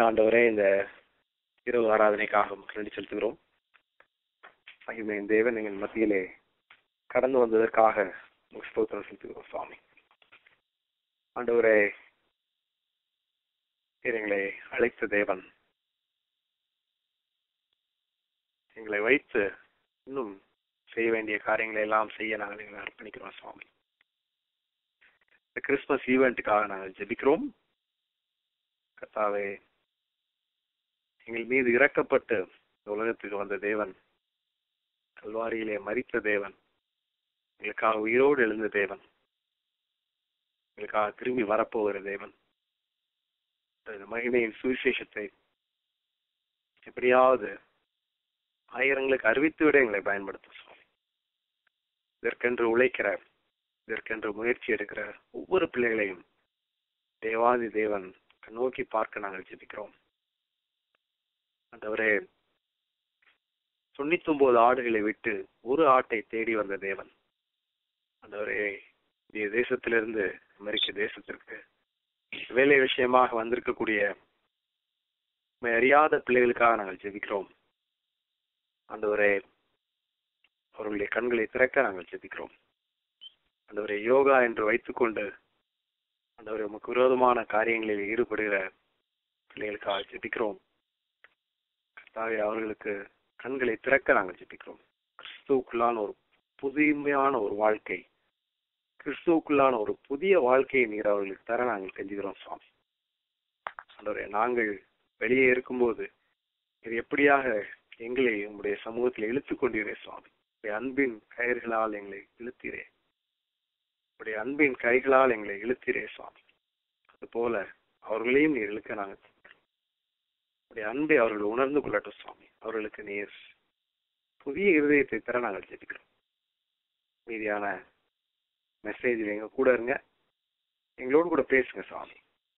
ஆண்டவரே இந்த இரவு ஆராதனைக்காக உமக்கு நன்றி செலுத்துகிறோம் மகிமையின் தேவன் எங்கள் மத்தியிலே கடந்து வந்ததற்காக உமக்கு ஸ்தோத்திரம் செலுத்துகிறோம் சுவாமி ஆண்டவரே நீர் எங்களை அழைத்த தேவன் எங்களை வைத்து இன்னும் செய்ய வேண்டிய காரியங்களை எல்லாம் செய்ய நாங்கள் எங்களை அர்ப்பணிக்கிறோம் சுவாமி இந்த கிறிஸ்துமஸ் ஈவெண்ட்டுக்காக நாங்கள் ஜெபிக்கிறோம் கர்த்தாவே எங்கள் மீது இறக்கப்பட்டு இந்த உலகத்துக்கு வந்த தேவன் கல்வாரியிலே மறித்த தேவன் எங்களுக்காக உயிரோடு எழுந்த தேவன் எங்களுக்காக திரும்பி வரப்போகிற தேவன் இந்த மகிமையின் சுவிசேஷத்தை எப்படியாவது ஆயிரங்களுக்கு அறிவித்து விட எங்களை பயன்படுத்தும் சுவாமி இதற்கென்று உழைக்கிற இதற்கென்று முயற்சி எடுக்கிற ஒவ்வொரு பிள்ளைகளையும் தேவாதி தேவன் நோக்கி பார்க்க நாங்கள் ஜெபிக்கிறோம் ஆண்டவரே தொண்ணூத்தி ஒன்பது ஆடுகளை விட்டு ஒரு ஆட்டை தேடி வந்த தேவன் ஆண்டவரே இந்திய தேசத்திலிருந்து அமெரிக்க தேசத்திற்கு வேலை விஷயமாக வந்திருக்கக்கூடிய உம்மை அறியாத பிள்ளைகளுக்காக நாங்கள் ஜெபிக்கிறோம் ஆண்டவரே அவர்களுடைய கண்களை திறக்க நாங்கள் ஜெபிக்கிறோம் ஆண்டவரே யோகா என்று வைத்துக்கொண்டு ஆண்டவரே உமக்கு விரோதமான காரியங்களில் ஈடுபடுகிற பிள்ளைகளுக்காக ஜெபிக்கிறோம் கர்த்தாவே அவர்களுக்கு கண்களை திறக்க நாங்கள் ஜெபிக்கிறோம் கிறிஸ்துவுக்குள்ளான ஒரு புதுமையான ஒரு வாழ்க்கை கிறிஸ்துவுக்குள்ளான ஒரு புதிய வாழ்க்கையை நீர் அவர்களுக்கு தர நாங்கள் கெஞ்சுகிறோம் சுவாமி ஆண்டவரே நாங்கள் வெளியே இருக்கும்போது இது எப்படியாக எங்களை உங்களுடைய சமூகத்தில் இழுத்து கொண்டீரே சுவாமி உடைய அன்பின் கயிர்களால் எங்களை இழுத்தீரே உடைய அன்பின் கைகளால் எங்களை இழுத்தீரே சுவாமி அதுபோல அவர்களையும் நீர் இழுக்க நாங்கள் உடைய அன்பை அவர்கள் உணர்ந்து கொள்ளட்டும் சுவாமி அவர்களுக்கு நீர் புதிய இருதயத்தை தர நாங்கள் ஜெபிக்கிறோம் மீதியான மெசேஜில் எங்க கூட இருங்க எங்களோடு கூட பேசுங்க சுவாமி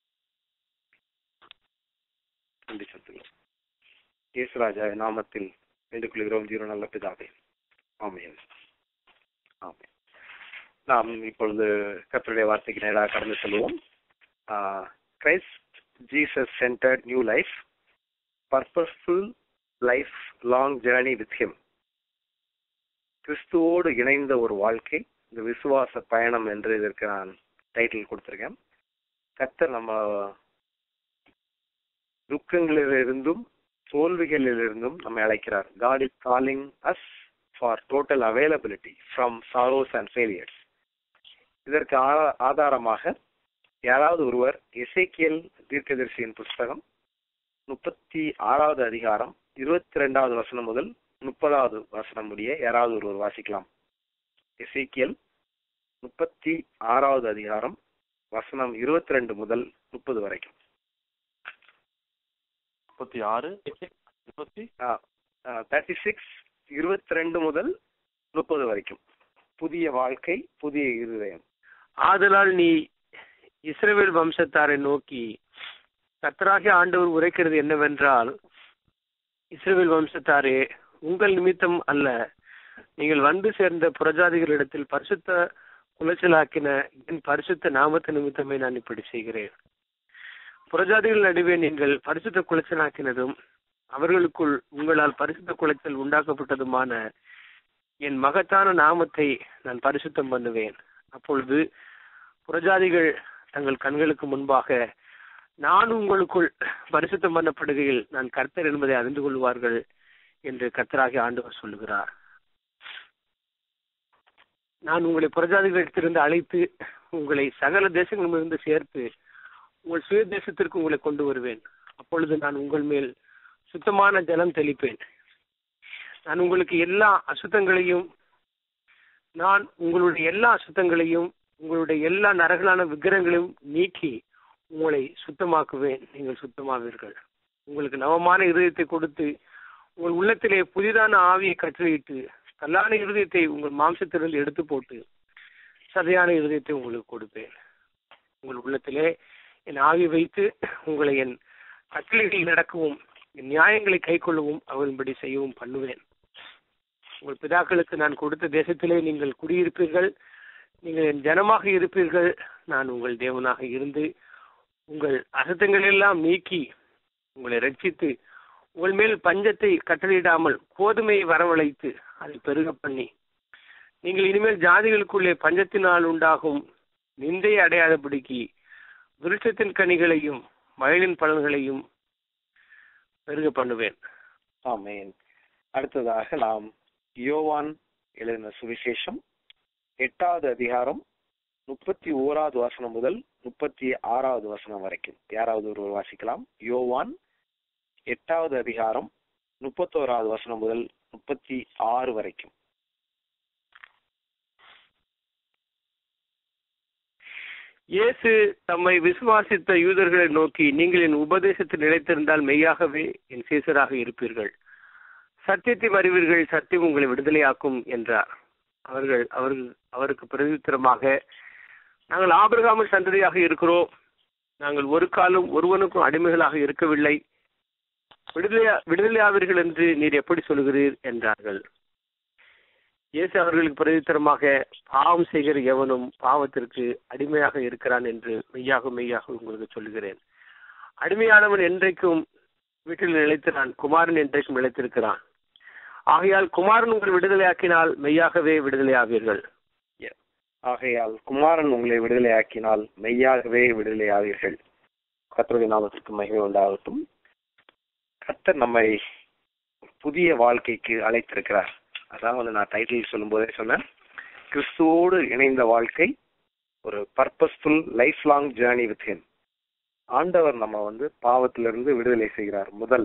நன்றி சொல்லுங்கள் இயேசுராஜா நாமத்தில் வேண்டிக் கொள்கிறோம் ஜீரோ நல்ல பிதாவே ஆமென் ஆமென் நாம் இப்பொழுது கர்த்தருடைய வார்த்தைக்கு நேராக கடந்து செல்வோம் Christ Jesus centred new life purposeful lifelong journey with him கிறிஸ்துவோடு இணைந்த ஒரு வாழ்க்கை இந்த விசுவாச பயணம் என்று இதற்கு நான் டைட்டில் கொடுத்திருக்கேன் கர்த்தர் நம்ம துக்கங்களிலிருந்தும் தோல்விகளிலிருந்தும் நம்மை அழைக்கிறார் God is calling us for total availability from sorrows and failures இதற்கு ஆ- ஆதாரமாக யாராவது ஒருவர் இசைக்கியல் தீர்க்கதரிசியின் புஸ்தகம் முப்பத்தி ஆறாவது அதிகாரம் இருபத்தி ரெண்டாவது வசனம் முதல் முப்பதாவது வசனம் முடிய யாராவது ஒருவர் வாசிக்கலாம் இசைக்கியல் முப்பத்தி ஆறாவது அதிகாரம் வசனம் இருபத்தி ரெண்டு முதல் முப்பது வரைக்கும் முப்பத்தி ஆறு இருபத்தி தேர்ட்டி சிக்ஸ் இருபத்தி ரெண்டு முதல் முப்பது வரைக்கும் புதிய வாழ்க்கை புதிய இருதயம் ஆதலால் நீ இஸ்ரவேல் வம்சத்தாரை நோக்கி கர்த்தராகிய ஆண்டவர் உரைக்கிறது என்னவென்றால் இஸ்ரவேல் வம்சத்தாரே உங்கள் நிமித்தம் அல்ல நீங்கள் வந்து சேர்ந்த புறஜாதிகளிடத்தில் பரிசுத்த குலைச்சலாக்கின என் பரிசுத்த நாமத்து நிமித்தமே நான் இப்படி செய்கிறேன் புறஜாதிகள் நடுவே நீங்கள் பரிசுத்த குலைச்சலாக்கினதும் அவர்களுக்குள் உங்களால் பரிசுத்த குலைச்சல் உண்டாக்கப்பட்டதுமான என் மகத்தான நாமத்தை நான் பரிசுத்தம் பண்ணுவேன் அப்பொழுது புறஜாதிகள் தங்கள் கண்களுக்கு முன்பாக நான் உங்களுக்குள் பரிசுத்தம் பண்ணப்படுகையில் நான் கர்த்தர் என்பதை அறிந்து கொள்வார்கள் என்று கர்த்தராகி ஆண்டவர் சொல்லுகிறார் நான் உங்களை புறஜாதிகளிடத்திலிருந்து அழைத்து உங்களை சகல தேசங்களிலிருந்து சேர்த்து உங்கள் சுய தேசத்திற்கு உங்களை கொண்டு வருவேன் அப்பொழுது நான் உங்கள் மேல் சுத்தமான ஜலம் தெளிப்பேன் நான் உங்களுக்கு எல்லா அசுத்தங்களையும் நான் உங்களுடைய எல்லா அசுத்தங்களையும் உங்களுடைய எல்லா நரகலான விக்கிரங்களையும் நீக்கி உங்களை சுத்தமாக்குவேன் நீங்கள் சுத்தமாவீர்கள் உங்களுக்கு நவமான இருதயத்தை கொடுத்து உங்கள் உள்ளத்திலே புதிதான ஆவியை கட்டளையிட்டு கல்லான இருதயத்தை உங்கள் மாம்சத்திலிருந்து எடுத்து போட்டு சதையான இருதயத்தை உங்களுக்கு கொடுப்பேன் உங்கள் உள்ளத்திலே என் ஆவி வைத்து உங்களை என் கட்டளைகளில் நடக்கவும் என் நியாயங்களை கைக்கொள்ளவும் அவர்களின்படி செய்யவும் பண்ணுவேன் உங்கள் பிதாக்களுக்கு நான் கொடுத்த தேசத்திலே நீங்கள் குடியிருப்பீர்கள் நீங்கள் என் ஜனமாக இருப்பீர்கள் நான் உங்கள் தேவனாக இருந்து உங்கள் அசத்தங்கள் எல்லாம் நீக்கி உங்களை ரட்சித்து உங்கள் மேல் பஞ்சத்தை கட்டளையிடாமல் கோதுமையை வரவழைத்து அதை பெருக பண்ணி நீங்கள் இனிமேல் ஜாதிகளுக்குள்ளே பஞ்சத்தினால் உண்டாகும் நிந்தை அடையாதபடிக்கு விருட்சத்தின் கனிகளையும் வயலின் பலன்களையும் பெருக பண்ணுவேன் ஆமென் அடுத்ததாக நாம் யோவான் எழுதின சுவிசேஷம் எட்டாவது அதிகாரம் முப்பத்தி ஓராவது வசனம் முதல் முப்பத்தி ஆறாவது வசனம் வரைக்கும் யாராவது ஒருவர் வாசிக்கலாம் யோவான் எட்டாவது அதிகாரம் முப்பத்தோராவது வசனம் முதல் முப்பத்தி ஆறு வரைக்கும் இயேசு தம்மை விசுவாசித்த யூதர்களை நோக்கி நீங்கள் என் உபதேசத்தில் நிலைத்திருந்தால் மெய்யாகவே என் சீசராக இருப்பீர்கள் சத்தியத்தை அறிவீர்கள் சத்தியம் உங்களை விடுதலையாக்கும் என்றார் அவர்கள் அவர்கள் அவருக்கு பிரதித்திரமாக நாங்கள் ஆபிரகாமின் சந்ததியாக இருக்கிறோம் நாங்கள் ஒரு காலம் ஒருவனுக்கும் அடிமைகளாக இருக்கவில்லை விடுதலையா விடுதலையாவீர்கள் என்று நீர் எப்படி சொல்கிறீர் என்றார்கள் இயேசு அவர்களுக்கு பிரதித்திரமாக பாவம் செய்கிற எவனும் பாவத்திற்கு அடிமையாக இருக்கிறான் என்று மெய்யாக மெய்யாக உங்களுக்கு சொல்லுகிறேன் அடிமையானவன் என்றைக்கும் வீட்டில் நிலைத்திறான் குமாரன் என்றைக்கும் நிலைத்திருக்கிறான் ஆகையால் குமாரன் உங்களை விடுதலையாக்கினால் மெய்யாகவே விடுதலையாவீர்கள் ஆகையால் குமாரன் உங்களை விடுதலையாக்கினால் மெய்யாகவே விடுதலையாவீர்கள் கர்த்தருடைய நாமத்திற்கு மகிமை உண்டாகட்டும் கர்த்தர் நம்மை புதிய வாழ்க்கைக்கு அழைத்திருக்கிறார் அதான் வந்து நான் டைட்டில் சொல்லும் போதே சொன்னேன் கிறிஸ்துவோடு இணைந்த வாழ்க்கை ஒரு purposeful lifelong journey with him ஆண்டவர் நம்ம வந்து பாவத்திலிருந்து விடுதலை செய்கிறார் முதல்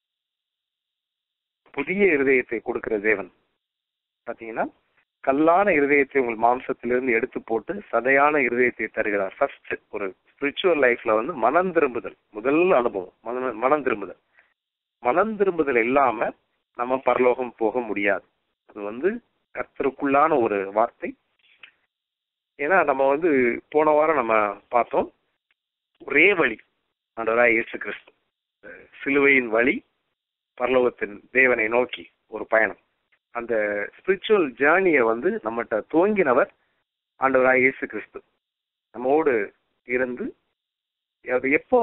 புதிய இருதயத்தை கொடுக்கிற தேவன் பாத்தீங்கன்னா கல்லான இருதயத்தை உங்கள் மாம்சத்திலிருந்து எடுத்து போட்டு சதையான இருதயத்தை தருகிறார் ஃபர்ஸ்ட் ஒரு ஸ்பிரிச்சுவல் லைஃப்ல வந்து மனம் திரும்புதல் முதல் அனுபவம் மனம் மனம் திரும்புதல் மனம் திரும்புதல் இல்லாம நம்ம பரலோகம் போக முடியாது அது வந்து கர்த்தருக்குள்ளான ஒரு வார்த்தை ஏன்னா நம்ம வந்து போன வாரம் நம்ம பார்த்தோம் ஒரே வழி ஆண்டவராய் இயேசு கிறிஸ்து சிலுவையின் வழி பரலோகத்தின் தேவனை நோக்கி ஒரு பயணம் அந்த ஸ்பிரிச்சுவல் ஜேர்னியை வந்து நம்மகிட்ட துவங்கினவர் ஆண்டவராய் இயேசு கிறிஸ்து நம்மோடு இருந்து அது எப்போ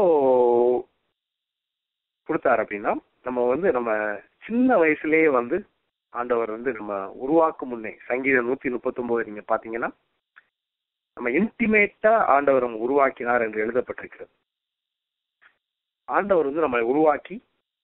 கொடுத்தார் அப்படின்னா நம்ம வந்து நம்ம சின்ன வயசுலயே வந்து ஆண்டவர் வந்து நம்ம உருவாக்கும் முன்னே சங்கீதம் நூத்தி முப்பத்தி ஒன்பது நீங்க பாத்தீங்கன்னா நம்ம இன்டிமேட்டா ஆண்டவர் உருவாக்கினார் என்று எழுதப்பட்டிருக்கிறது ஆண்டவர் வந்து நம்மளை உருவாக்கி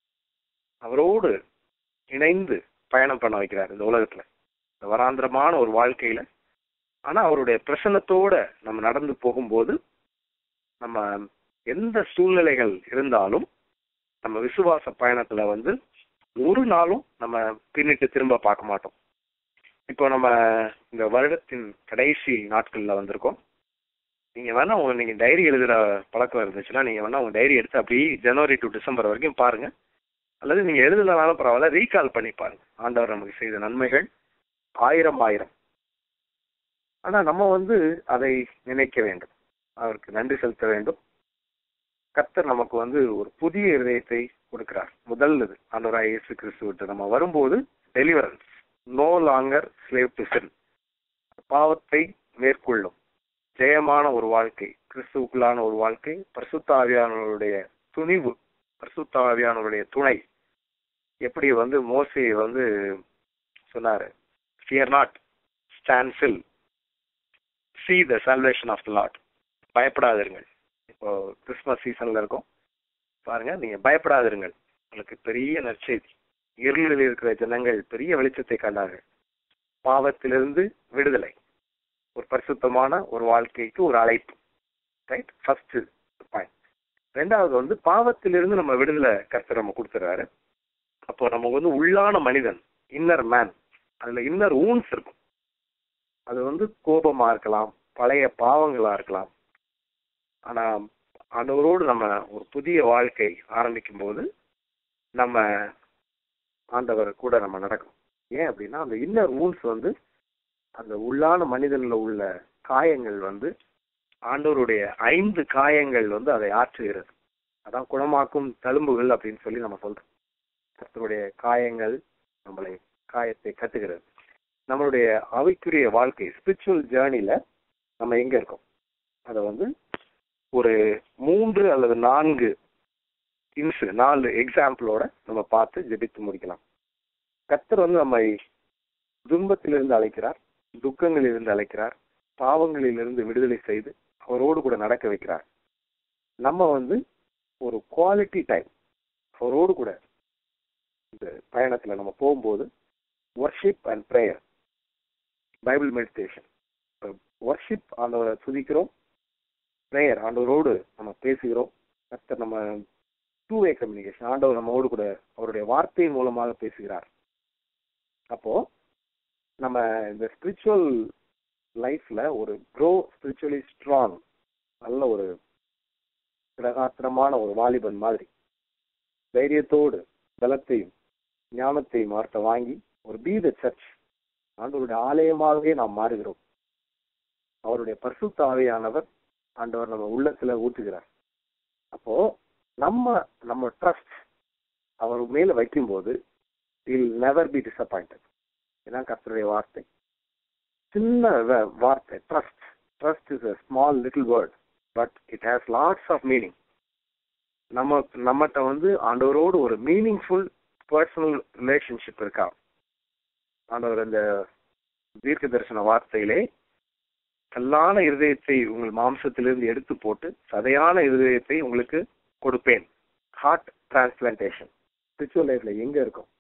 அவரோடு இணைந்து பயணம் பண்ண வைக்கிறார் இந்த உலகத்துல இந்த வராந்திரமான ஒரு வாழ்க்கையில ஆனா அவருடைய பிரசன்னத்தோட நம்ம நடந்து போகும்போது நம்ம எந்த சூழ்நிலைகள் இருந்தாலும் நம்ம விசுவாச பயணத்துல வந்து ஒரு நாளும் நம்ம பின்னிட்டு திரும்ப பார்க்க மாட்டோம் இப்போ நம்ம இந்த வருடத்தின் கடைசி நாட்கள்ல வந்திருக்கோம் நீங்க வேணா உங்க நீங்க டைரி எழுதுற பழக்கம் இருந்துச்சுன்னா நீங்க வேணா உங்க டைரி எடுத்து அப்படியே ஜனவரி டு டிசம்பர் வரைக்கும் பாருங்க அல்லது நீங்க எழுதலனாலும் பரவாயில்ல ரீகால் பண்ணி பாருங்க ஆண்டவர் நமக்கு செய்த நன்மைகள் ஆயிரம் ஆயிரம் ஆனா நம்ம வந்து அதை நினைக்க வேண்டும் அவருக்கு நன்றி செலுத்த வேண்டும் கர்த்தர் நமக்கு வந்து ஒரு புதிய இதயத்தை கொடுக்கிறார் முதல் இது ஆண்டவராய் இயேசு கிறிஸ்துவிட்டு நம்ம வரும்போது deliverance no longer slave to sin பாவத்தை மேற்கொள்ளும் ஜெயமான ஒரு வாழ்க்கை கிறிஸ்துவுக்குள்ளான ஒரு வாழ்க்கை பரிசுத்த ஆவியானவருடைய துணிவு பரிசுத்த ஆவியானவருடைய துணை எப்படி வந்து மோசையை வந்து சொன்னாரு ஃபியர் நாட் ஸ்டாண்ட் ஃபில் see the salvation of the Lord பயப்படாதிருங்கள் இப்போ கிறிஸ்மஸ் சீசன்ல இருக்கும் பாருங்க நீங்க பயப்படாதிருங்கள் உங்களுக்கு பெரிய நற்செய்தி இருளில் இருக்கிற ஜனங்கள் பெரிய வெளிச்சத்தை கண்டார்கள் பாவத்திலிருந்து விடுதலை ஒரு பரிசுத்தமான ஒரு வாழ்க்கைக்கு ஒரு அழைப்பு ரைட் ஃபர்ஸ்ட் பாயிண்ட் ரெண்டாவது வந்து பாவத்திலிருந்து நம்ம விடுதலை கருத்து நம்ம கொடுத்துறாரு அப்போ நம்ம வந்து உள்ளான மனிதன் இன்னர் மேன் அதுல இன்னர் ஊன்ஸ் இருக்கும் அது வந்து கோபமா இருக்கலாம் பழைய பாவங்களா இருக்கலாம் ஆனா ஆண்டவரோடு நம்ம ஒரு புதிய வாழ்க்கை ஆரம்பிக்கும் போது நம்ம ஆண்டவர் கூட நம்ம நடக்கும் ஏன் அப்படின்னா அந்த இன்னர் ஊன்ஸ் வந்து அந்த உள்ளான மனிதன்ல உள்ள காயங்கள் வந்து ஆண்டவருடைய ஐந்து காயங்கள் வந்து அதை ஆற்றுகிறது அதான் குணமாக்கும் தழும்புகள் அப்படின்னு சொல்லி நம்ம சொல்றோம் கர்த்தருடைய காயங்கள் நம்மளை காயத்தை கட்டுகிறது நம்மளுடைய அவைக்குரிய வாழ்க்கை ஸ்பிரிச்சுவல் ஜேர்னில நம்ம எங்க இருக்கோம் அதை வந்து ஒரு மூன்று அல்லது நான்கு இன்சு நாலு எக்ஸாம்பிளோட நம்ம பார்த்து ஜெபித்து முடிக்கலாம் கர்த்தர் வந்து நம்மை துன்பத்திலிருந்து அழைக்கிறார் துக்கங்களிலிருந்து அழைக்கிறார் பாவங்களிலிருந்து விடுதலை செய்து அவரோடு கூட நடக்க வைக்கிறார் நம்ம வந்து ஒரு குவாலிட்டி டைம் அவரோடு கூட இந்த பயணத்துல நம்ம போகும்போது worship and prayer Bible meditation worship ஆண்டவரை துதிக்கிறோம் ப்ரேயர் ஆண்டவரோடு நம்ம பேசுகிறோம் கர்த்தர் நம்ம டூ வே கம்யூனிகேஷன் ஆண்டவர் நம்மோடு கூட அவருடைய வார்த்தை மூலமாக பேசுகிறார் அப்போ நம்ம இந்த ஸ்பிரிச்சுவல் லைஃப்ல ஒரு க்ரோ ஸ்பிரிச்சுவலி ஸ்ட்ராங் நல்ல ஒரு பிரகாத்திரமான ஒரு வாலிபன் மாதிரி தைரியத்தோடு பலத்தையும் ஞானத்தையும் அவர்கிட்ட வாங்கி ஒரு பீ த சர்ச் ஆண்டவருடைய ஆலயமாகவே நாம் மாறுகிறோம் அவருடைய பரிசுத்த ஆவியானவர் ஆண்டவர் நம்ம உள்ளத்துல ஊற்றுகிறார் அப்போ நம்ம நம்ம ட்ரஸ்ட் அவர் மேல வைக்கும்போது வில் நெவர் பி டிசப்பாயிண்டட் இதான் கர்த்தருடைய வார்த்தை சின்ன வ- வார்த்தை trust trust is a small little word but it has lots of meaning நம்ம நம்மகிட்ட வந்து ஆண்டவரோடு ஒரு மீனிங்ஃபுல் பர்சனல் ரிலேஷன்ஷிப் இருக்கா ஆண்டவர் இந்த தீர்க்க தரிசன வார்த்தையிலே கல்லான இருதயத்தை உங்கள் மாம்சத்திலிருந்து எடுத்து போட்டு சதையான இருதயத்தை உங்களுக்கு கொடுப்பேன் ஹார்ட் டிரான்ஸ்பிளான்டேஷன் ஸ்பிரிச்சுவல் லைஃப்ல எங்க இருக்கும்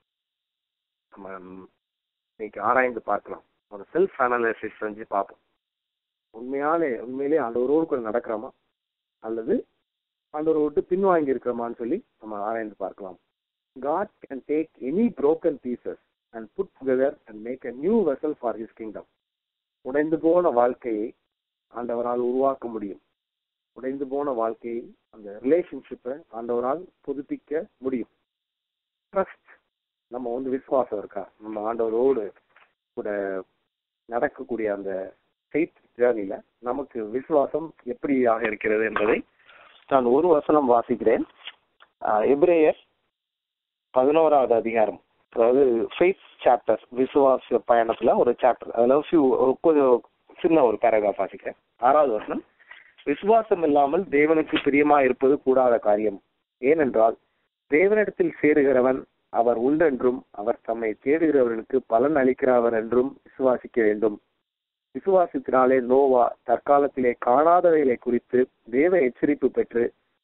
நம்ம இன்னைக்கு ஆராய்ந்து பார்க்கலாம் ஒரு செல்ஃப் அனாலிசிஸ் செஞ்சு பார்ப்போம் உண்மையாலே உண்மையிலே ஆண்டவரோடு கூட நடக்கிறோமா அல்லது ஆண்டவரை விட்டு பின்வாங்கி இருக்கிறோமான்னு சொல்லி நம்ம ஆராய்ந்து பார்க்கலாம் God can take any broken pieces and put together and make a new vessel for his kingdom உடைந்து போன வாழ்க்கையை ஆண்டவரால் உருவாக்க முடியும் உடைந்து போன வாழ்க்கையை அந்த ரிலேஷன்ஷிப்பை ஆண்டவரால் புதுப்பிக்க முடியும் ட்ரஸ்ட் நம்ம வந்து விசுவாசம் இருக்கா நம்ம ஆண்டவரோடு கூட நடக்கக்கூடிய அந்த ஃபெய்த் ஜேர்னில நமக்கு விசுவாசம் எப்படியாக இருக்கிறது என்பதை நான் ஒரு வசனம் வாசிக்கிறேன் ஆஹ் எபிரேயர் பதினோராவது அதிகாரம் அதாவது ஃபெய்த் சாப்டர் விசுவாச பயணத்துல ஒரு சாப்டர் அதுல few ஒரு கொஞ்சம் சின்ன ஒரு பேராகிராஃப் வாசிக்கிறேன் ஆறாவது வசனம் விசுவாசம் இல்லாமல் தேவனுக்கு பிரியமா இருப்பது கூடாத காரியம் ஏனென்றால் தேவனிடத்தில் சேருகிறவன் அவர் உண்டென்றும் அவர் தம்மை தேடுகிறவர்களுக்கு பலன் அளிக்கிறவர் என்றும் விசுவாசிக்க வேண்டும் விசுவாசத்தினாலே நோவா தற்காலத்திலே காணாதவைகளை குறித்து தேவ எச்சரிப்பு பெற்று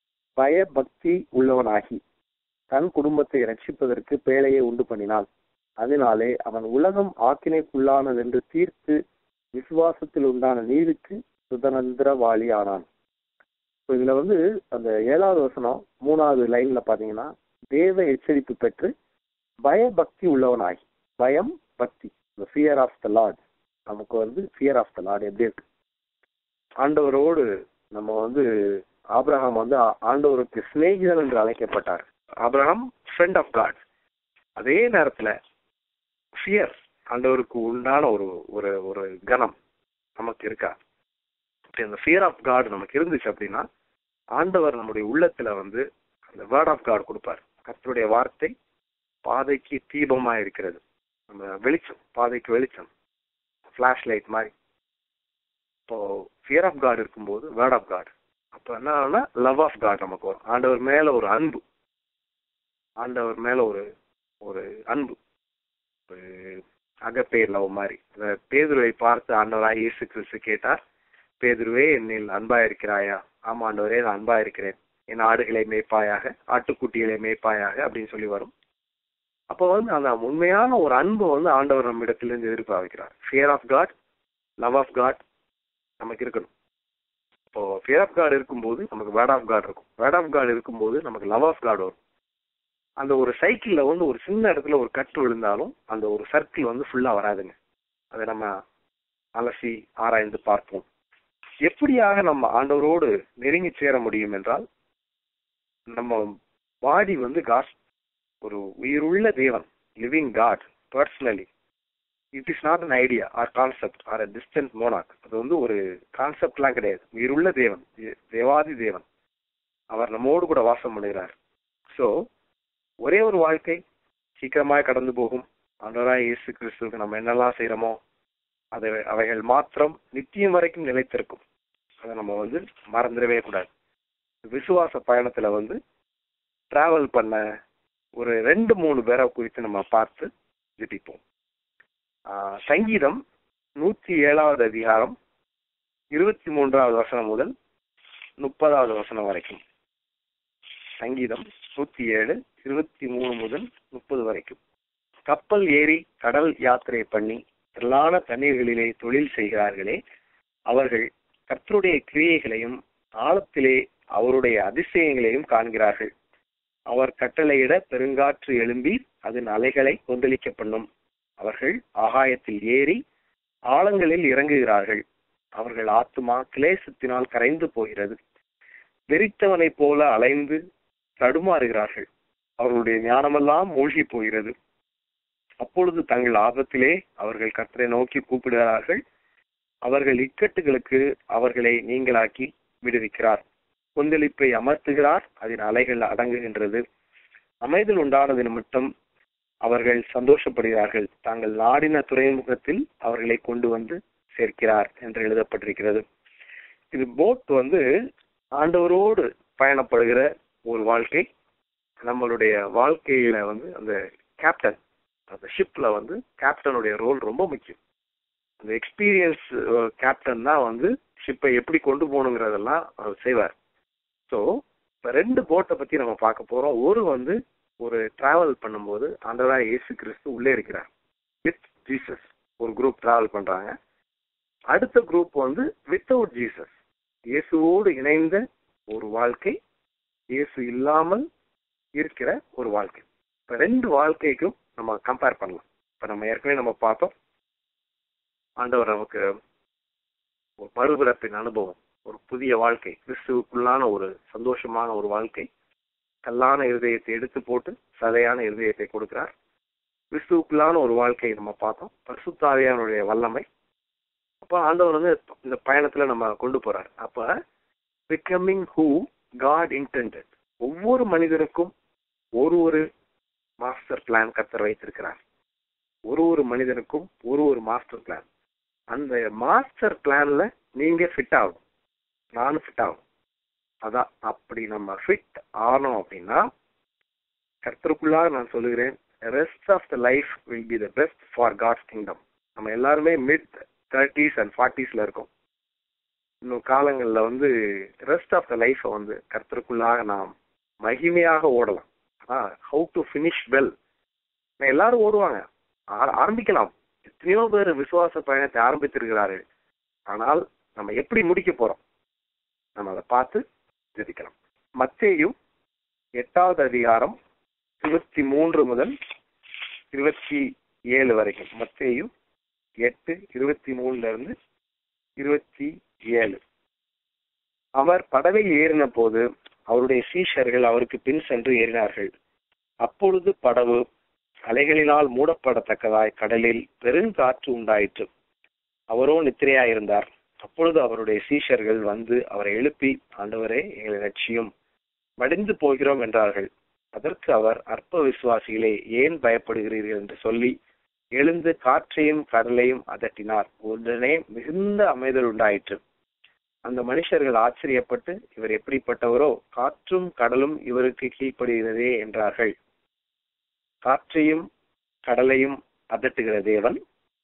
பயபக்தி உள்ளவனாகி தன் குடும்பத்தை ரட்சிப்பதற்கு பேழையை உண்டு பண்ணினான் அதனாலே அவன் உலகம் ஆக்கினைக்குள்ளானது என்று தீர்த்து விசுவாசத்தில் உண்டான நீதிக்கு சுதந்திரவாளி ஆனான் இப்ப இதுல வந்து அந்த ஏழாவது வசனம் மூணாவது லைன்ல பாத்தீங்கன்னா தேவ எச்சரிப்பு பெற்று பயபக்தி உள்ளவனாகி பயம் பக்தி ஃபியர் ஆஃப் த லார்ட் நமக்கு வந்து ஃபியர் ஆஃப் த லார்ட் எப்படி இருக்கு ஆண்டவரோடு நம்ம வந்து ஆபிரகாம் வந்து ஆ- ஆண்டவருக்கு சிநேகிதன் என்று அழைக்கப்பட்டார் ஆபிரகாம் ஃப்ரெண்ட் ஆஃப் காட் அதே நேரத்துல ஃபியர் ஆண்டவருக்கு உண்டான ஒரு ஒரு ஒரு கணம் நமக்கு இருக்கா அப்படி அந்த ஃபியர் ஆஃப் காட் நமக்கு இருந்துச்சு அப்படின்னா ஆண்டவர் நம்முடைய உள்ளத்துல வந்து அந்த வேர்ட் ஆஃப் காட் கொடுப்பார் கர்த்தருடைய வார்த்தை பாதைக்கு தீபமா இருக்கிறது நம்ம வெளிச்சம் பாதைக்கு வெளிச்சம் ஃபிளாஷ் லைட் மாதிரி இப்போ ஃபியர் ஆஃப் காட் இருக்கும்போது வேர்ட் ஆஃப் காட் அப்போ என்னன்னா லவ் ஆஃப் காட் நமக்கு வரும் ஆண்டவர் மேல ஒரு அன்பு ஆண்டவர் மேல ஒரு ஒரு அன்பு ஒரு அகப்பே லவ் மாதிரி அந்த பேதுருவை பார்த்து ஆண்டவராய் இயேசு கிறிஸ்து கேட்டார் பேதுருவே என்னில் அன்பா இருக்கிறாயா ஆமா ஆண்டவரே நான் அன்பா இருக்கிறேன் என் ஆடுகளை மேய்ப்பாயாக ஆட்டுக்குட்டிகளை மேய்ப்பாயாக அப்படின்னு சொல்லி வரும் அப்போ வந்து அந்த உண்மையான ஒரு அன்பு வந்து ஆண்டவர் நம்ம இடத்திலிருந்து எதிர்பார்க்கிறார் fear of God love of God நமக்கு இருக்கணும் இப்போ ஃபியர் ஆஃப் காட் இருக்கும்போது நமக்கு வேர்ட் ஆஃப் காட் இருக்கும் வேர்ட் ஆஃப் காட் இருக்கும்போது நமக்கு லவ் ஆஃப் காட் வரும் அந்த ஒரு சைக்கிள்ல வந்து ஒரு சின்ன இடத்துல ஒரு கட்டு விழுந்தாலும் அந்த ஒரு சர்க்கிள் வந்து ஃபுல்லா வராதுங்க அதை நம்ம அலசி ஆராய்ந்து பார்ப்போம் எப்படியாக நம்ம ஆண்டவரோடு நெருங்கி சேர முடியும் என்றால் நம்ம பாடி வந்து காஸ் ஒரு உயிருள்ள தேவன் living God personally it is not an idea or concept or a distant மோனாக் அது வந்து ஒரு கான்செப்ட்லாம் கிடையாது உயிருள்ள தேவன் தே- தேவாதி தேவன் அவர் நம்மோடு கூட வாசம் பண்ணுகிறார் ஸோ ஒரே ஒரு வாழ்க்கை சீக்கிரமாய் கடந்து போகும் ஆண்டவராய் இயேசு கிறிஸ்துவுக்கு நம்ம என்னெல்லாம் செய்யறோமோ அதை அவைகள் மாத்திரம் நித்தியம் வரைக்கும் நிலைத்திருக்கும் அதை நம்ம வந்து மறந்துடவே கூடாது விசுவாச பயணத்துல வந்து டிராவல் பண்ண ஒரு ரெண்டு மூணு பேரை குறித்து நம்ம பார்த்து ஜெபிப்போம் ஆஹ் சங்கீதம் நூத்தி ஏழாவது அதிகாரம் இருபத்தி மூன்றாவது வசனம் முதல் முப்பதாவது வசனம் வரைக்கும் சங்கீதம் நூத்தி ஏழு இருபத்தி மூணு முதல் முப்பது வரைக்கும் கப்பல் ஏறி கடல் யாத்திரை பண்ணி திரளான தண்ணீர்களிலே தொழில் செய்கிறார்களே அவர்கள் கர்த்தருடைய கிரியைகளையும் ஆழத்திலே அவருடைய அதிசயங்களையும் காண்கிறார்கள் அவர் கட்டளையிட பெருங்காற்று எழும்பி அதன் அலைகளை கொந்தளிக்க பண்ணும் அவர்கள் ஆகாயத்தில் ஏறி ஆழங்களில் இறங்குகிறார்கள் அவர்கள் ஆத்துமா கிளேசத்தினால் கரைந்து போகிறது வெறித்தவனைப் போல அலைந்து தடுமாறுகிறார்கள் அவர்களுடைய ஞானமெல்லாம் மூழ்கி போகிறது அப்பொழுது தங்கள் ஆபத்திலே அவர்கள் கர்த்தரை நோக்கி கூப்பிடுகிறார்கள் அவர்கள் இக்கட்டுகளுக்கு அவர்களை நீங்களாக்கி விடுவிக்கிறார் கொந்தளிப்பை அமர்த்துகிறார் அதன் அலைகள் அடங்குகின்றது அமைதல் உண்டானது நிமித்தம் அவர்கள் சந்தோஷப்படுகிறார்கள் தாங்கள் நாடின துறைமுகத்தில் அவர்களை கொண்டு வந்து சேர்க்கிறார் என்று எழுதப்பட்டிருக்கிறது இது போட் வந்து ஆண்டவரோடு பயணப்படுகிற ஒரு வாழ்க்கை நம்மளுடைய வாழ்க்கையில வந்து அந்த கேப்டன் அந்த ஷிப்ல வந்து கேப்டனுடைய ரோல் ரொம்ப முக்கியம் அந்த எக்ஸ்பீரியன்ஸ் கேப்டன் தான் வந்து ஷிப்பை எப்படி கொண்டு போகணுங்கிறதெல்லாம் அவர் செய்வார் ஸோ இப்போ ரெண்டு போட்டை பத்தி நம்ம பார்க்க போறோம் ஒரு வந்து ஒரு டிராவல் பண்ணும்போது ஆண்டவரா இயேசு கிறிஸ்து உள்ளே இருக்கிறார் வித் ஜீசஸ் ஒரு குரூப் டிராவல் பண்றாங்க அடுத்த குரூப் வந்து வித்தவுட் ஜீசஸ் இயேசுவோடு இணைந்த ஒரு வாழ்க்கை இயேசு இல்லாமல் இருக்கிற ஒரு வாழ்க்கை இப்ப ரெண்டு வாழ்க்கைக்கும் நம்ம கம்பேர் பண்ணலாம் இப்ப நம்ம ஏற்கனவே நம்ம பார்த்தோம் ஆண்டவர் நமக்கு ஒரு மறுபிறப்பின் அனுபவம் ஒரு புதிய வாழ்க்கை கிறிஸ்துவுக்குள்ளான ஒரு சந்தோஷமான ஒரு வாழ்க்கை கல்லான இருதயத்தை எடுத்து போட்டு சதையான இருதயத்தை கொடுக்கிறார் கிறிஸ்துவுக்குள்ளான ஒரு வாழ்க்கையை நம்ம பார்த்தோம் பரிசுத்தாவியானுடைய வல்லமை அப்ப ஆண்டவர் வந்து இந்த பயணத்துல நம்ம கொண்டு போறார் அப்ப பிகமிங் ஹூ காட் இன்டென்டட் ஒவ்வொரு மனிதனுக்கும் ஒரு ஒரு மாஸ்டர் பிளான் கத்தர் வைத்திருக்கிறார் ஒரு ஒரு மனிதனுக்கும் ஒரு ஒரு மாஸ்டர் பிளான் அந்த மாஸ்டர் பிளான்ல நீங்க ஃபிட் ஆகும் நானும் ஃபிட் ஆகும் அதான் அப்படி நம்ம ஃபிட் ஆனோம் அப்படின்னா கர்த்தருக்குள்ளாக நான் சொல்லுகிறேன் rest of the life will be the best for God's kingdom நம்ம எல்லாருமே மிட் தேர்ட்டிஸ் அண்ட் ஃபார்ட்டிஸ்ல இருக்கோம் இன்னும் காலங்களில் வந்து ரெஸ்ட் ஆஃப் த லைஃப்பை வந்து கர்த்தருக்குள்ளாக நாம் மகிமையாக ஓடலாம் ஆனால் ஹவு டு ஃபினிஷ் வெல் எல்லாரும் ஓடுவாங்க ஆர- ஆரம்பிக்கலாம் எத்தனையோ பேர் விசுவாச பயணத்தை ஆரம்பித்திருக்கிறார்கள் ஆனால் நம்ம எப்படி முடிக்க போறோம் நம்ம அதை பார்த்து ஜெபிக்கலாம் மத்தேயும் எட்டாவது அதிகாரம் இருபத்தி மூன்று முதல் இருபத்தி ஏழு வரைக்கும் மத்தேயும் எட்டு இருபத்தி மூணுல இருந்து இருபத்தி ஏழு அவர் படவில் ஏறின போது அவருடைய சீஷர்கள் அவருக்கு பின் சென்று ஏறினார்கள் அப்பொழுது படவு அலைகளினால் மூடப்படத்தக்கதாய் கடலில் பெருங்காற்று உண்டாயிற்று அவரோ நித்திரையாயிருந்தார் அப்பொழுது அவருடைய சீஷர்கள் வந்து அவரை எழுப்பி ஆண்டவரே எங்களை லட்சியம் மடிந்து போகிறோம் என்றார்கள் அதற்கு அவர் அற்ப விசுவாசிகளே ஏன் பயப்படுகிறீர்கள் என்று சொல்லி எழுந்து காற்றையும் கடலையும் அதட்டினார் உடனே மிகுந்த அமைதல் உண்டாயிற்று அந்த மனுஷர்கள் ஆச்சரியப்பட்டு இவர் எப்படிப்பட்டவரோ காற்றும் கடலும் இவருக்கு கீழ்ப்படுகிறதே என்றார்கள் காற்றையும் கடலையும் அதட்டுகிற தேவன்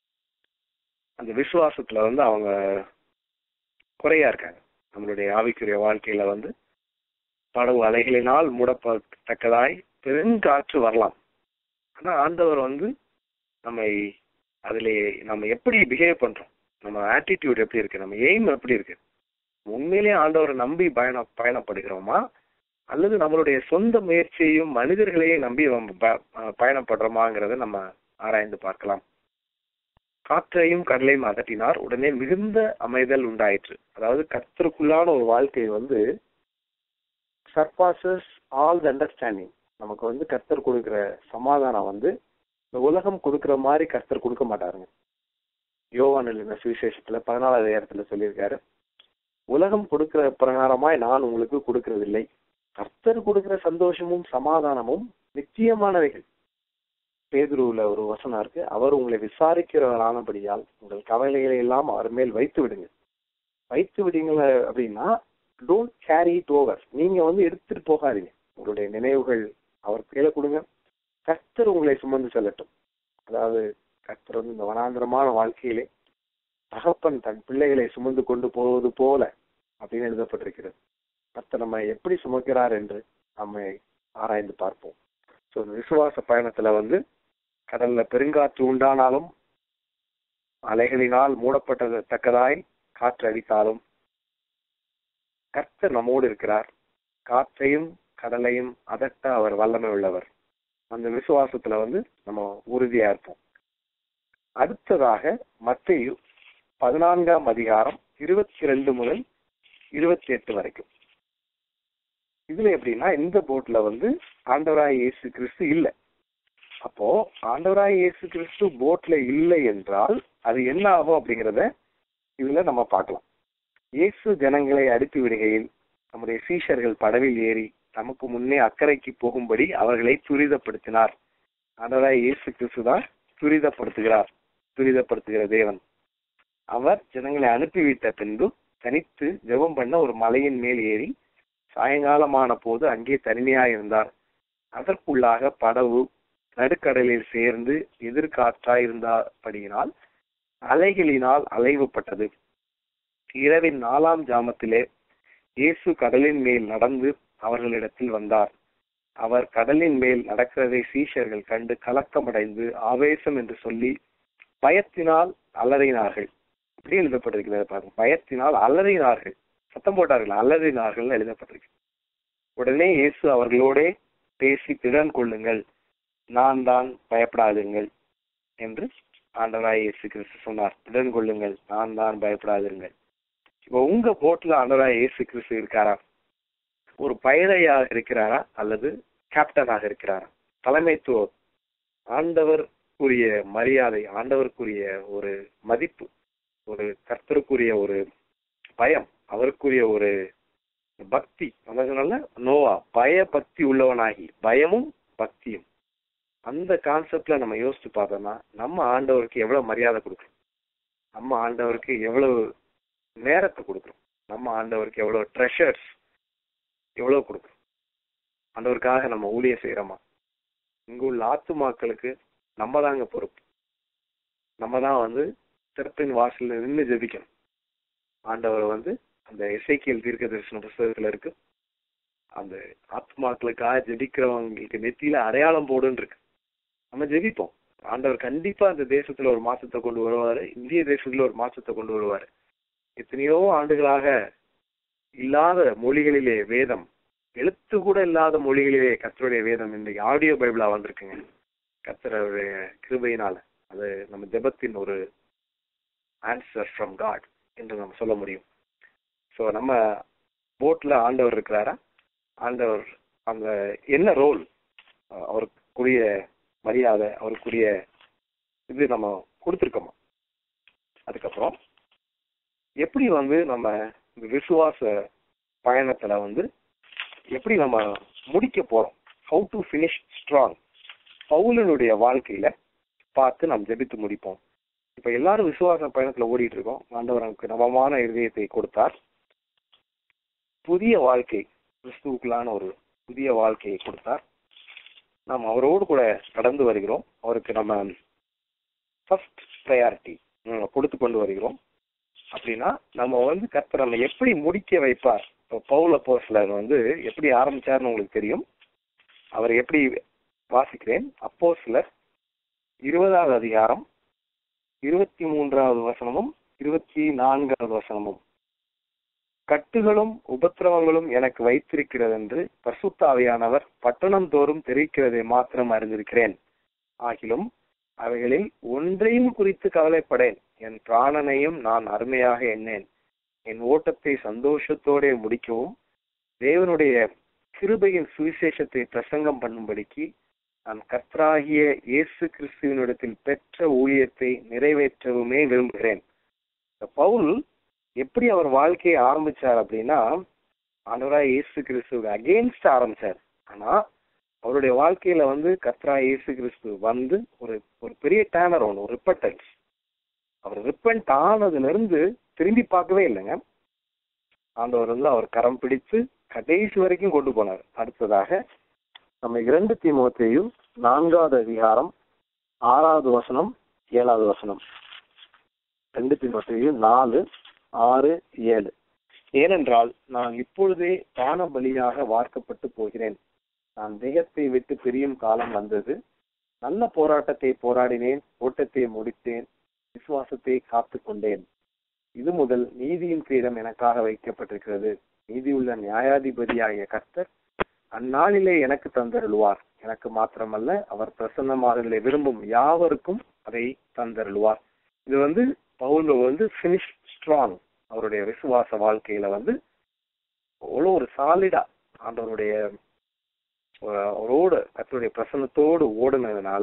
அந்த விசுவாசத்துல வந்து அவங்க குறையா இருக்காங்க நம்மளுடைய ஆவிக்குரிய வாழ்க்கையில வந்து படகு அலைகளினால் மூடப்பட்டக்கதாய் பெருங்காற்று வரலாம் ஆனா ஆண்டவர் வந்து நம்மை அதிலே நம்ம எப்படி பிஹேவ் பண்றோம் நம்ம ஆட்டிடியூட் எப்படி இருக்கு நம்ம எய்ம் எப்படி இருக்கு உண்மையிலேயே ஆண்டவரை நம்பி பயண பயணப்படுகிறோமா அல்லது நம்மளுடைய சொந்த முயற்சியையும் மனிதர்களையும் நம்பி நம்ம ப- அஹ் பயணப்படுறோமாங்கிறத நம்ம ஆராய்ந்து பார்க்கலாம் காற்றையும் கடலையும் அதட்டினார் உடனே மிகுந்த அமைதல் உண்டாயிற்று அதாவது கர்த்தருக்குள்ளான ஒரு வாழ்க்கை வந்து சர்பாசஸ் ஆல் த அண்டர்ஸ்டாண்டிங் நமக்கு வந்து கர்த்தர் கொடுக்கிற சமாதானம் வந்து இந்த உலகம் கொடுக்கிற மாதிரி கர்த்தர் கொடுக்க மாட்டாருங்க யோவான் எழுதின சுவிசேஷத்துல பதினாலாவது இடத்துல சொல்லியிருக்காரு உலகம் கொடுக்கிற பிரகாரமாய் நான் உங்களுக்கு கொடுக்கறதில்லை கர்த்தர் கொடுக்கிற சந்தோஷமும் சமாதானமும் நிச்சயமானவைகள் பேதுருவுல ஒரு வசனம் இருக்கு அவர் உங்களை விசாரிக்கிறவரானபடியால் உங்கள் கவலைகளை எல்லாம் அவர் மேல் வைத்து விடுங்க வைத்து விடுங்க அப்படின்னா டோன்ட் கேரி இட் ஓவர் நீங்க வந்து எடுத்துட்டு போகாதீங்க உங்களுடைய நினைவுகள் அவர் கையில கொடுங்க கர்த்தர் உங்களை சுமந்து செல்லட்டும் அதாவது கர்த்தர் வந்து இந்த வனாந்திரமான வாழ்க்கையிலே தகப்பன் தன் பிள்ளைகளை சுமந்து கொண்டு போவது போல அப்படின்னு எழுதப்பட்டிருக்கிறது கர்த்தர் நம்ம எப்படி சுமக்கிறார் என்று நம்மை ஆராய்ந்து பார்ப்போம் ஸோ இந்த விசுவாச பயணத்துல வந்து கடல்ல பெருங்காற்று உண்டானாலும் அலைகளினால் மூடப்பட்டது தக்கதாய் காற்று அடித்தாலும் கர்த்தர் நம்மோடு இருக்கிறார் காற்றையும் கடலையும் அதட்ட அவர் வல்லமை உள்ளவர் அந்த விசுவாசத்துல வந்து நம்ம உறுதியா இருப்போம் அடுத்ததாக மத்தையு பதினான்காம் அதிகாரம் இருபத்தி ரெண்டு முதல் இருபத்தி எட்டு வரைக்கும் இதுல எப்படின்னா இந்த போட்ல வந்து ஆண்டவராய் இயேசு கிறிஸ்து இல்லை அப்போ ஆண்டவராய் இயேசு கிறிஸ்து போட்ல இல்லை என்றால் அது என்ன ஆகும் அப்படிங்கிறத இதுல நம்ம பார்க்கலாம் இயேசு ஜனங்களை அனுப்பி விடுகையில் நம்முடைய சீஷர்கள் படவில் ஏறி நமக்கு முன்னே அக்கறைக்கு போகும்படி அவர்களை துரிதப்படுத்தினார் ஆண்டவராய் இயேசு கிறிஸ்து தான் துரிதப்படுத்துகிறார் துரிதப்படுத்துகிற தேவன் அவர் ஜனங்களை அனுப்பிவிட்ட பின்பு தனித்து ஜெபம் பண்ண ஒரு மலையின் மேல் ஏறி சாயங்காலமான போது அங்கே தனிமையாயிருந்தார் அதற்குள்ளாக படவு நடுக்கடலில் சேர்ந்து எதிர்காற்றாயிருந்தபடியினால் அலைகளினால் அலைவுபட்டது இரவின் நாலாம் ஜாமத்திலே இயேசு கடலின் மேல் நடந்து அவர்களிடத்தில் வந்தார் அவர் கடலின் மேல் நடக்கிறதை சீஷர்கள் கண்டு கலக்கமடைந்து ஆவேசம் என்று சொல்லி பயத்தினால் அலறினார்கள் அப்படி எழுதப்பட்டிருக்கிறது பாருங்க பயத்தினால் அலறினார்கள் சத்தம் போட்டார்கள் அலறினார்கள் எழுதப்பட்டிருக்கு உடனே இயேசு அவர்களோடே பேசி திறன் கொள்ளுங்கள் நான் தான் பயப்படாதீர்கள் என்று ஆண்டவராய் இயேசு கிறிஸ்து சொன்னார் திறன் கொள்ளுங்கள் நான் தான் பயப்படாதீர்கள் இப்போ உங்க போட்ல ஆண்டவராய் இயேசு கிறிஸ்து இருக்காரா ஒரு பயதையாக இருக்கிறாரா அல்லது கேப்டனாக இருக்கிறாரா தலைமைத்துவம் ஆண்டவருக்குரிய மரியாதை ஆண்டவருக்குரிய ஒரு மதிப்பு ஒரு கர்த்தருக்குரிய ஒரு பயம் அவருக்குரிய ஒரு பக்தி அதனால நோவா பய பக்தி உள்ளவனாகி பயமும் பக்தியும் அந்த கான்செப்ட்ல நம்ம யோசிச்சு பார்த்தோம்னா நம்ம ஆண்டவருக்கு எவ்வளவு மரியாதை கொடுக்குறோம் நம்ம ஆண்டவருக்கு எவ்வளவு நேரத்தை கொடுக்குறோம் நம்ம ஆண்டவருக்கு எவ்வளவு ட்ரெஷர்ஸ் எவ்வளவு கொடுக்குறோம் ஆண்டவருக்காக நம்ம ஊழியம் செய்யறோமா இங்க உள்ள ஆத்துமாக்களுக்கு நம்ம தாங்க பொறுப்பு நம்ம தான் வந்து திறப்பின் வாசல்ல நின்று ஜெபிக்கணும் ஆண்டவர் வந்து அந்த இசைக்கியல் தீர்க்க தரிசன புஸ்தகத்துல இருக்கு அந்த ஆத்மாக்களுக்காக ஜெபிக்கிறவங்களுக்கு நெத்தியில அடையாளம் போடுன்னு இருக்கு நம்ம ஜெபிப்போம் ஆண்டவர் கண்டிப்பா அந்த தேசத்துல ஒரு மாற்றத்தை கொண்டு வருவாரு இந்திய தேசத்துல ஒரு மாற்றத்தை கொண்டு வருவாரு எத்தனையோ ஆண்டுகளாக இல்லாத மொழிகளிலே வேதம் எழுத்து கூட இல்லாத மொழிகளிலே கர்த்தருடைய வேதம் இன்றைக்கு ஆடியோ பைபிளா வந்திருக்குங்க கர்த்தருடைய கிருபையினால அது நம்ம ஜெபத்தின் ஒரு ஆன்சர் ஃப்ரம் காட் என்று நம்ம சொல்ல முடியும் ஸோ நம்ம போட்ல ஆண்டவர் இருக்கிறாரா ஆண்டவர் அந்த என்ன ரோல் அவருக்குரிய மரியாதை அவருக்குரிய இது நம்ம கொடுத்துருக்கோமா அதுக்கப்புறம் எப்படி வந்து நம்ம இந்த விசுவாச பயணத்துல வந்து எப்படி நம்ம முடிக்க போறோம் ஹவு டு ஃபினிஷ் ஸ்ட்ராங் பவுலனுடைய வாழ்க்கையில பார்த்து நாம் ஜெபித்து முடிப்போம் இப்ப எல்லாரும் விசுவாச பயணத்துல ஓடிட்டு இருக்கோம் ஆண்டவர் நமக்கு நவமான இருதயத்தை கொடுத்தார் புதிய வாழ்க்கை கிறிஸ்துவுக்குள்ளான ஒரு புதிய வாழ்க்கையை கொடுத்தார் நாம் அவரோடு கூட கடந்து வருகிறோம் அவருக்கு நம்ம ஃபர்ஸ்ட் ப்ரையாரிட்டி கொடுத்து கொண்டு வருகிறோம் அப்படின்னா நம்ம வந்து கர்த்தர் நம்ம எப்படி முடிக்க வைப்பார் இப்போ பவுல போஸ்லர் வந்து எப்படி ஆரம்பிச்சாருன்னு உங்களுக்கு தெரியும் அவர் எப்படி வாசிக்கிறேன் அப்போ சிலர் இருபதாவது அதிகாரம் இருபத்தி மூன்றாவது வசனமும் இருபத்தி நான்காவது வசனமும் கட்டுகளும் உபத்திரவங்களும் எனக்கு வைத்திருக்கிறது என்று பசுத்தாவியானவர் பட்டணம் தோறும் தெரிவிக்கிறதை மாத்திரம் அறிந்திருக்கிறேன் ஆகிலும் அவைகளில் ஒன்றையும் குறித்து கவலைப்படேன் என் பிராணனையும் நான் அருமையாக எண்ணேன் என் ஓட்டத்தை சந்தோஷத்தோட முடிக்கவும் தேவனுடைய கிருபையின் சுவிசேஷத்தை பிரசங்கம் பண்ணும்படிக்கு நான் கர்த்தராகிய இயேசு கிறிஸ்துவனிடத்தில் பெற்ற ஊழியத்தை நிறைவேற்றவுமே விரும்புகிறேன் பவுல் எப்படி அவர் வாழ்க்கையை ஆரம்பிச்சார் அப்படின்னா ஆண்டவராய் இயேசு கிறிஸ்துவுக்கு அகேன்ஸ்ட் ஆரம்பிச்சார் ஆனா அவருடைய வாழ்க்கையில வந்து கத்ரா இயேசு கிறிஸ்து வந்து ஒரு ஒரு பெரிய டேனர் ஒன்று ஒரு ரிப்பட்டன்ஸ் அவர் ரிப்பன்ட் ஆனதுல இருந்து திரும்பி பார்க்கவே இல்லைங்க ஆண்டவர் வந்து அவர் கரம் பிடித்து கடைசி வரைக்கும் கொண்டு போனார் அடுத்ததாக நம்ம இரண்டு தீமுகத்தையும் நான்காவது அதிகாரம் ஆறாவது வசனம் ஏழாவது வசனம் ரெண்டு தீமுகத்தையும் நாலு ஆறு ஏழு ஏனென்றால் நான் இப்பொழுதே தான பலியாக வார்க்கப்பட்டு போகிறேன் நான் தேகத்தை விட்டு பிரியும் காலம் வந்தது நல்ல போராட்டத்தை போராடினேன் ஓட்டத்தை முடித்தேன் விசுவாசத்தை காத்து கொண்டேன் இது முதல் நீதியின் கிரீடம் எனக்காக வைக்கப்பட்டிருக்கிறது நீதியுள்ள நியாயாதிபதியாகிய கர்த்தர் அந்நாளிலே எனக்கு தந்தருளுவார் எனக்கு மாத்திரமல்ல அவர் பிரசன்னமாதலை விரும்பும் யாவருக்கும் அதை தந்தருளுவார் இது வந்து பவுல் வந்து பினிஷ் ஸ்ட்ராங் அவருடைய விசுவாச வாழ்க்கையில வந்து அவ்வளோ ஒரு சாலிடா ஆண்டவருடைய அஹ், அவரோடு கர்த்தருடைய பிரசன்னத்தோடு ஓடுனதுனால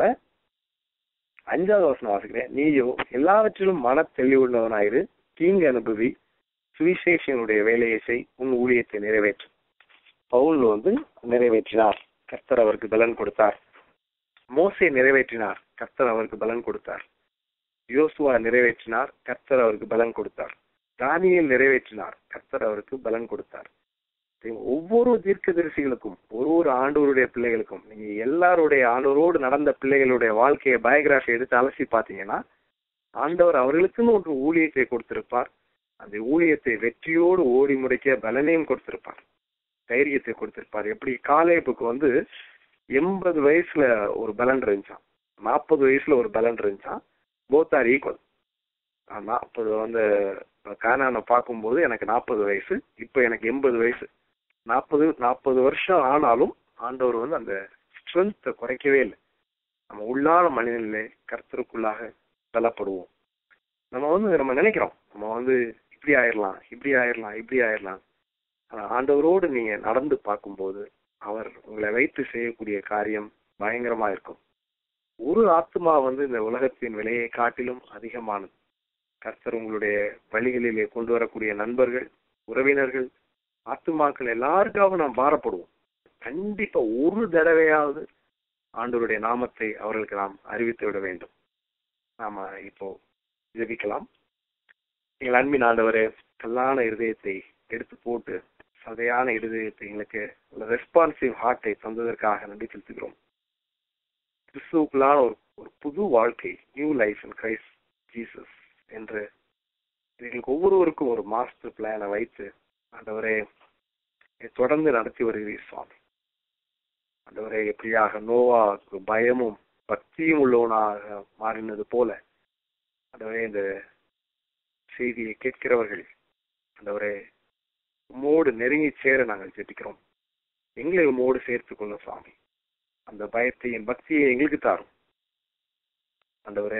அஞ்சாவது வசனம் வாசிக்கிறேன் நீயோ எல்லாவற்றிலும் மன தெளிவுள்ளவனாயிரு தீங்கு அனுபவி சுவிசேஷனுடைய வேலையை செய் உன் ஊழியத்தை நிறைவேற்று பவுல் வந்து நிறைவேற்றினார் கர்த்தர் அவருக்கு பலன் கொடுத்தார் மோசே நிறைவேற்றினார் கர்த்தர் அவருக்கு பலன் கொடுத்தார் யோசுவா நிறைவேற்றினார் கர்த்தர் அவருக்கு பலன் கொடுத்தார் தானியேல் நிறைவேற்றினார் கர்த்தர் அவருக்கு பலன் கொடுத்தார் ஒவ்வொரு தீர்க்கதரிசிகளுக்கும் ஒரு ஒரு ஆண்டவருடைய பிள்ளைகளுக்கும் நீங்க எல்லாருடைய ஆண்டவரோடு நடந்த பிள்ளைகளுடைய வாழ்க்கையை பயோகிராஃபி எடுத்து அலசி பார்த்தீங்கன்னா ஆண்டவர் அவர்களுக்குன்னு ஒரு ஊழியத்தை கொடுத்திருப்பார் அந்த ஊழியத்தை வெற்றியோடு ஓடி முடிக்க பலனையும் கொடுத்திருப்பார் தைரியத்தை கொடுத்திருப்பார் எப்படி காலேபுக்கு வந்து எண்பது வயசுல ஒரு பலன் இருந்துச்சான் நாற்பது வயசுல ஒரு பலன் இருந்துச்சான் போத் ஆர் ஈக்குவல் நாற்பது வந்து கானானை பார்க்கும்போது எனக்கு நாற்பது வயசு இப்போ எனக்கு எண்பது வயசு நாற்பது நாற்பது வருஷம் ஆனாலும் ஆண்டவர் வந்து அந்த ஸ்ட்ரென்த்தை குறைக்கவே இல்லை நம்ம உள்ளான மனிதனிலே கர்த்தருக்குள்ளாக பலப்படுவோம் நம்ம வந்து நம்ம நினைக்கிறோம் நம்ம வந்து இப்படி ஆயிரலாம் இப்படி ஆயிரலாம் இப்படி ஆயிரலாம் ஆனா ஆண்டவரோடு நீங்க நடந்து பார்க்கும்போது அவர் உங்களை வைத்து செய்யக்கூடிய காரியம் பயங்கரமா இருக்கும் ஒரு ஆத்மா வந்து இந்த உலகத்தின் விலையை காட்டிலும் அதிகமானது கர்த்தர் உங்களுடைய வழிகளிலே கொண்டு வரக்கூடிய நண்பர்கள் உறவினர்கள் ஆத்துமாக்கள் எல்லாருக்காகவும் நாம் பாரப்படுவோம் கண்டிப்பா ஒரு தடவையாவது ஆண்டவருடைய நாமத்தை அவர்களுக்கு நாம் அறிவித்து விட வேண்டும் நாம இப்போ ஜெபிக்கலாம் எங்கள் அன்பின் ஆண்டவரே கல்லான இருதயத்தை எடுத்து போட்டு சதையான இருதயத்தை எங்களுக்கு ரெஸ்பான்சிவ் ஹார்ட்டை தந்ததற்காக நன்றி செலுத்துகிறோம் கிறிஸ்துவுக்குள்ளான ஒரு ஒரு புது வாழ்க்கை new life in Christ Jesus என்று எங்களுக்கு ஒவ்வொருவருக்கும் ஒரு மாஸ்டர் பிளானை வைத்து ஆண்டவரே இதை தொடர்ந்து நடத்தி வருகிறீர் சுவாமி ஆண்டவரே எப்படியாக நோவாவுக்கு பயமும் பக்தியும் உள்ளவனாக மாறினது போல ஆண்டவரே இந்த செய்தியை கேட்கிறவர்கள் ஆண்டவரே உம்மோடு நெருங்கி சேர நாங்கள் ஜெபிக்கிறோம் எங்களை உம்மோடு சேர்த்துக் கொள்ளும் சுவாமி அந்த பயத்தையும் பக்தியை எங்களுக்கு தாரும் ஆண்டவரே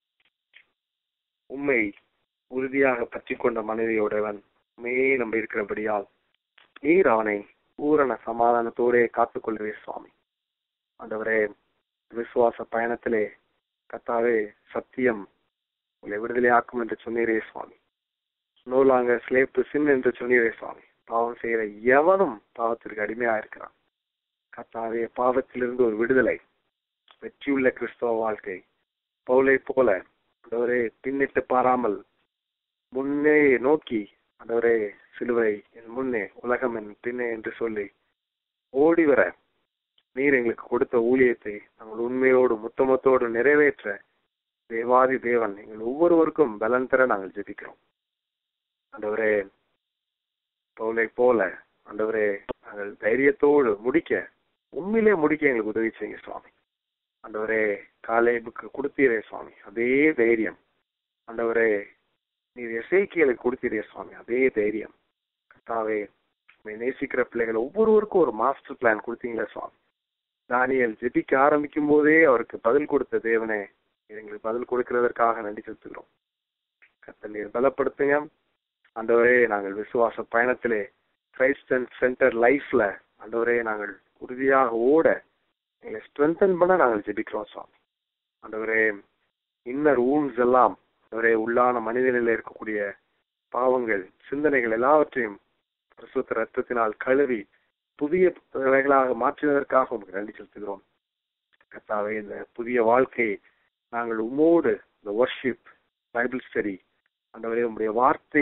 உண்மை உறுதியாக பற்றி கொண்ட மனைவியோடவன் உண்மையே நம்பி இருக்கிறபடியால் நீர் அவனை பூரண சமாதானத்தோடே காத்துக்கொள்வீர் சுவாமி ஆண்டவரே விசுவாச பயணத்திலே கத்தாவே சத்தியம் உங்களை விடுதலையாக்கும் என்று சொன்னீரே சுவாமி no longer slave to sin என்று சொன்னீரே சுவாமி பாவம் செய்கிற எவனும் பாவத்திற்கு அடிமையா இருக்கிறான் கத்தாவே பாவத்திலிருந்து ஒரு விடுதலை வெற்றியுள்ள கிறிஸ்தவ வாழ்க்கை பவுலை போல ஆண்டவரே பின்னிட்டு பாராமல் முன்னே நோக்கி ஆண்டவரே சிலுவை என் முன்னே உலகம் என் பின்னே என்று சொல்லி ஓடி வர நீர் எங்களுக்கு கொடுத்த ஊழியத்தை நாங்கள் உண்மையோடு முத்தமத்தோடு நிறைவேற்ற தேவாதி தேவன் எங்கள் ஒவ்வொருவருக்கும் பலன் தர நாங்கள் ஜெபிக்கிறோம் ஆண்டவரே பவுலை போல ஆண்டவரே நாங்கள் தைரியத்தோடு முடிக்க உண்மையிலே முடிக்க எங்களுக்கு உதவி செய்யுங்க சுவாமி ஆண்டவரே காலேபுக்கு கொடுத்தீரே சுவாமி அதே தைரியம் ஆண்டவரே நீர் எசைக்கியலுக்கு கொடுத்தீரே சுவாமி அதே தைரியம் கர்த்தாவே உம்மை நேசிக்கிற பிள்ளைகள் ஒவ்வொருவருக்கும் ஒரு மாஸ்டர் பிளான் கொடுத்தீங்களே சுவாமி தானியல் ஜெபிக்க ஆரம்பிக்கும் போதே அவருக்கு பதில் கொடுத்த தேவனே நீர் எங்களுக்கு பதில் கொடுக்கிறதற்காக நன்றி செலுத்துகிறோம் கர்த்தர் நீர் பலப்படுத்துங்க ஆண்டவரே நாங்கள் விசுவாச பயணத்திலே கிரைஸ்ட் அண்ட் சென்டர் லைஃப்ல ஆண்டவரே நாங்கள் உறுதியாக ஓட எங்களை ஸ்ட்ரென்தன் பண்ண நாங்கள் ஜெபிக்கிறோம் சுவாமி ஆண்டவரே இன்னர் ஊன்ஸ் எல்லாம் ஆண்டவரே உள்ளான மனிதனில் இருக்கக்கூடிய பாவங்கள் சிந்தனைகள் எல்லாவற்றையும் பிரசுத்த ரத்தத்தினால் கழுவி புதிய பிள்ளைகளாக மாற்றினதற்காக உங்களுக்கு நன்றி செலுத்துகிறோம் கர்த்தாவே இந்த புதிய வாழ்க்கையை நாங்கள் உமோடு இந்த வர்ஷிப் பைபிள் ஸ்டடி ஆண்டவரே உங்களுடைய வார்த்தையும்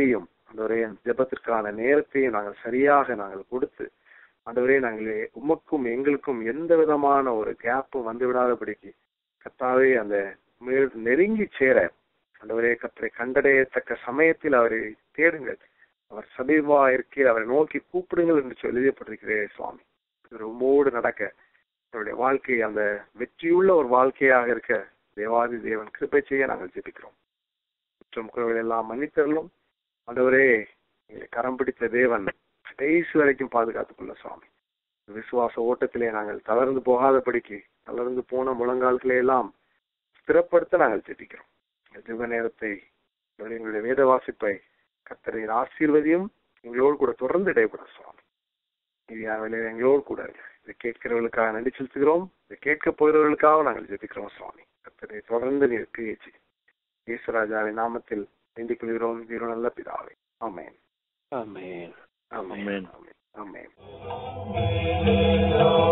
ஆண்டவரே அந்த ஜெபத்திற்கான நேரத்தையும் நாங்கள் சரியாக நாங்கள் கொடுத்து ஆண்டவரே நாங்கள் உமக்கும் எங்களுக்கும் எந்த விதமான ஒரு கேப்பும் வந்து விடாதபடிக்கு கத்தாவே அந்த மேல் நெருங்கி சேர ஆண்டவரே கத்தரை கண்டடையத்தக்க சமயத்தில் அவரை தேடுங்கள் அவர் சமீபமா இருக்கையில் அவரை நோக்கி கூப்பிடுங்கள் என்று சொல்லி எழுதப்பட்டிருக்கிறேன் சுவாமி இது உம்மோடு நடக்க அவருடைய வாழ்க்கை அந்த வெற்றியுள்ள ஒரு வாழ்க்கையாக இருக்க தேவாதி தேவன் கிருபை செய்ய நாங்கள் ஜெபிக்கிறோம் குற்றம் குறைகள் எல்லாம் மன்னித்தரலும் ஆண்டவரே எங்களை கரம் பிடித்த தேவன் கடைசி வரைக்கும் பாதுகாத்துக் கொள்ள சுவாமி விசுவாச ஓட்டத்திலே நாங்கள் தளர்ந்து போகாதபடிக்கு தளர்ந்து போன முழங்கால்களை எல்லாம் ஸ்திரப்படுத்த நாங்கள் ஜெபிக்கிறோம் இந்த ஜெப நேரத்தை எங்களுடைய வேத வாசிப்பை கத்தரின் ஆசீர்வதியும் எங்களோடு கூட தொடர்ந்து இடைபடும் சுவாமி இது எங்களோடு கூட இதை கேட்கிறவர்களுக்காக நன்றி செலுத்துகிறோம் இதை கேட்க போகிறவர்களுக்காக நாங்கள் ஜெபிக்கிறோம் சுவாமி கத்தரை தொடர்ந்து நீர் கிரியச்சி ஈஸ்வராஜாவின் நாமத்தில் வேண்டிக் கொள்கிறோம் வீரோ நல்ல பிதாவே ஆமேன் ஆமென் ஆமேன் ஆமென். ஆமேன் ஆமேன்